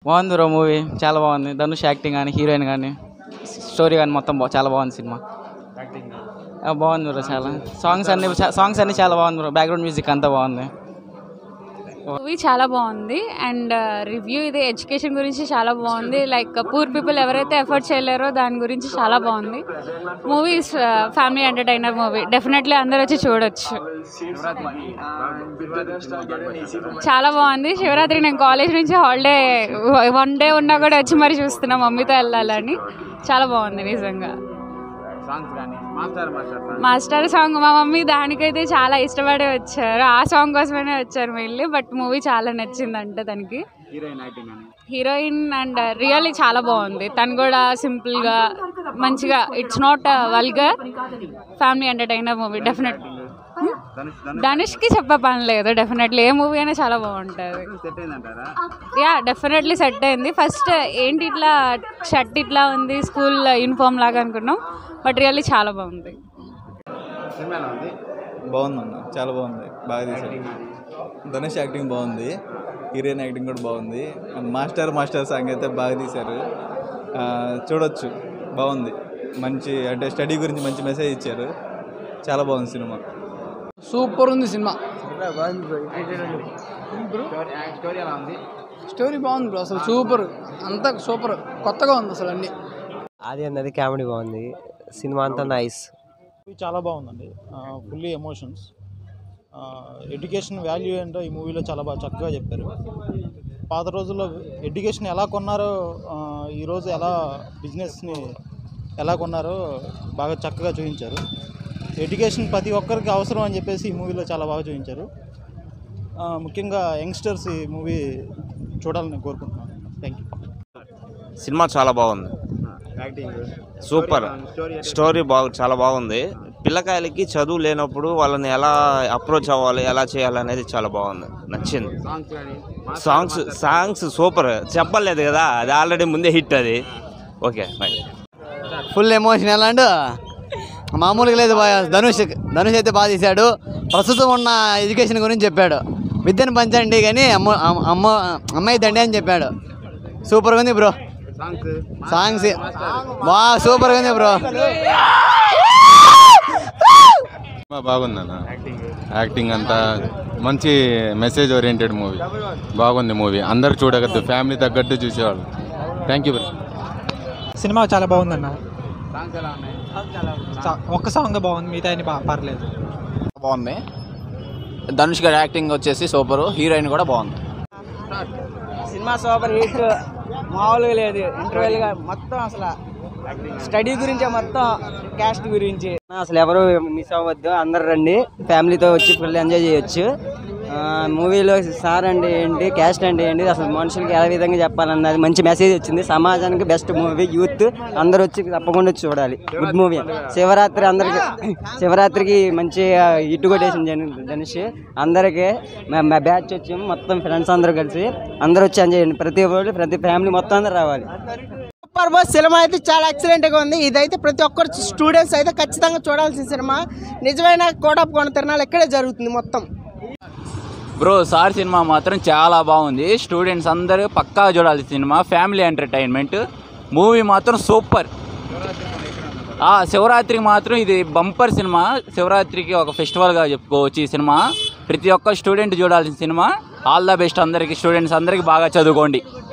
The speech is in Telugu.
బాగుంది బ్రో మూవీ చాలా బాగుంది ధనుష్ యాక్టింగ్ కానీ హీరోయిన్ కానీ స్టోరీ కానీ మొత్తం బా- చాలా బాగుంది సినిమా ఆ, బాగుంది బ్రో చాలా సాంగ్స్ అన్ని సాంగ్స్ అన్ని చాలా బాగుంది బ్రో బ్యాక్గ్రౌండ్ మ్యూజిక్ అంతా బాగుంది మూవీ చాలా బాగుంది అండ్ రివ్యూ ఇది ఎడ్యుకేషన్ గురించి చాలా బాగుంది లైక్ పూర్ పీపుల్ ఎవరైతే ఎఫర్ట్ చేయలేరో దాని గురించి చాలా బాగుంది movie family entertainer movie definitely అందరూ వచ్చి చూడొచ్చు చాలా బాగుంది శివరాత్రి నేను కాలేజ్ నుంచి హాలిడే వన్ డే ఉన్నా కూడా వచ్చి మరి చూస్తున్నా మమ్మీతో వెళ్ళాలని చాలా బాగుంది నిజంగా మాస్టర్ సాంగ్ మా మమ్మీ దానికైతే చాలా ఇష్టపడే వచ్చారు ఆ సాంగ్ కోసమే వచ్చారు మెయిన్లీ బట్ మూవీ చాలా నచ్చిందంట తనకి హీరోయిన్ అండ్ రియల్లీ చాలా బాగుంది తను కూడా సింపుల్గా మంచిగా it's not vulgar family entertainer movie definite ధనుష్కి చెప్పే పని లేదు డెఫినెట్లీ ఏ మూవీ అయినా చాలా బాగుంటుంది యా డెఫినెట్లీ సెట్ అయింది ఫస్ట్ ఏంటి ఇట్లా షర్ట్ ఇట్లా ఉంది స్కూల్ యూనిఫామ్ లాగా అనుకున్నాం బట్ రియల్లీ చాలా బాగుంది బాగుందన్న చాలా బాగుంది బాగా తీశారు ధనుష్ యాక్టింగ్ బాగుంది హీరోయిన్ యాక్టింగ్ కూడా బాగుంది అండ్ మాస్టర్ మాస్టర్ సాంగ్ అయితే బాగా తీశారు ఆ, చూడొచ్చు బాగుంది మంచి అంటే స్టడీ గురించి మంచి మెసేజ్ ఇచ్చారు చాలా బాగుంది సినిమా సూపర్ ఉంది సినిమా స్టోరీ బాగుంది బ్రో అసలు సూపర్ అంతా సూపర్ కొత్తగా ఉంది అసలు అన్ని అది అన్నది కామెడీ బాగుంది సినిమా అంతా నైస్ చాలా బాగుందండి ఫుల్లీ ఎమోషన్స్ ఎడ్యుకేషన్ వాల్యూ ఏంటో ఈ మూవీలో చాలా బాగా చక్కగా చెప్పారు పాత రోజుల్లో ఎడ్యుకేషన్ ఎలా కొన్నారో ఆ, ఈరోజు ఎలా బిజినెస్ని ఎలా కొన్నారో బాగా చక్కగా చూపించారు ఎడ్యుకేషన్ ప్రతి ఒక్కరికి అవసరం అని చెప్పేసి ఈ మూవీలో చాలా బాగా చూపించారు ఆ, ముఖ్యంగా యంగ్స్టర్స్ ఈ మూవీ చూడాలని కోరుకుంటున్నాను థ్యాంక్ యూ సినిమా చాలా బాగుంది సూపర్ స్టోరీ బాగు చాలా బాగుంది పిల్లకాయలకి చదువు లేనప్పుడు వాళ్ళని ఎలా అప్రోచ్ అవ్వాలి ఎలా చేయాలి అనేది చాలా బాగుంది నచ్చింది సాంగ్స్ సాంగ్స్ సూపర్ చెప్పలేదు కదా అది ఆల్రెడీ ముందే హిట్ అది ఓకే బై ఫుల్ ఎమోషన్ ఎలా అంటే మామూలుగా లేదు బాయ్ ధనుష్ ధనుష్ అయితే బాగా తీశాడు ప్రస్తుతం ఉన్న ఎడ్యుకేషన్ గురించి చెప్పాడు విద్యను పంచండి కానీ అమ్మ అమ్మ- అమ్మ అమ్మాయి దండి అని చెప్పాడు సూపర్గా ఉంది బ్రో సాంగ్స్ బా సూపర్గా ఉంది బ్రో బాగుందన్న యాక్టింగ్ అంతా మంచి మెసేజ్ ఓరియంటెడ్ మూవీ బాగుంది మూవీ అందరు చూడగద్దు ఫ్యామిలీ తగ్గట్టు చూసేవాళ్ళు థ్యాంక్ యూ సినిమా చాలా బాగుందన్న ఒక్క సాంగ్ బాగుంది మిగతా అన్ని పర్లేదు బాగుంది ధనుష్ గారి యాక్టింగ్ వచ్చేసి సూపర్ హీరోయిన్ కూడా బాగుంది సినిమా సూపర్ హిట్ మామూలుగా లేదు ఇంటర్వెల్గా మొత్తం అసలు స్టడీ గురించే మొత్తం క్యాస్ట్ గురించి అసలు ఎవరు మిస్ అవ్వద్దు అందరు రండి ఫ్యామిలీతో వచ్చి ఫుల్ ఎంజాయ్ చేయొచ్చు మూవీలో సార్ అంటే ఏంటి క్యాస్ట్ అంటే ఏంటి అసలు మనుషులకి ఏ విధంగా చెప్పాలన్నది మంచి మెసేజ్ వచ్చింది సమాజానికి బెస్ట్ మూవీ యూత్ అందరూ వచ్చి తప్పకుండా వచ్చి చూడాలి గుడ్ మూవీ శివరాత్రి అందరికి శివరాత్రికి మంచి ఇటు కొట్టేసింది జన- ధనుష్ అందరికీ మా- మా బ్యాచ్ వచ్చి మొత్తం ఫ్రెండ్స్ అందరూ కలిసి అందరూ వచ్చి ఎంజాయ్ చేయండి ప్రతి ఒక్కరు ప్రతి ఫ్యామిలీ మొత్తం అందరూ రావాలి సూపర్ బాస్ సినిమా అయితే చాలా ఎక్సలెంట్గా ఉంది ఇదైతే ప్రతి ఒక్కరు స్టూడెంట్స్ అయితే ఖచ్చితంగా చూడాల్సిన సినిమా నిజమైన కోటప్ కొన తిరణాలు ఇక్కడే జరుగుతుంది మొత్తం బ్రో సార్ సినిమా మాత్రం చాలా బాగుంది స్టూడెంట్స్ అందరూ పక్కా చూడాలి సినిమా ఫ్యామిలీ ఎంటర్టైన్మెంట్ మూవీ మాత్రం సూపర్ ఆ శివరాత్రికి మాత్రం ఇది బంపర్ సినిమా శివరాత్రికి ఒక ఫెస్టివల్గా చెప్పుకోవచ్చు ఈ సినిమా ప్రతి ఒక్క స్టూడెంట్ చూడాల్సిన సినిమా ఆల్ ద బెస్ట్ అందరికి స్టూడెంట్స్ అందరికి బాగా చదువుకోండి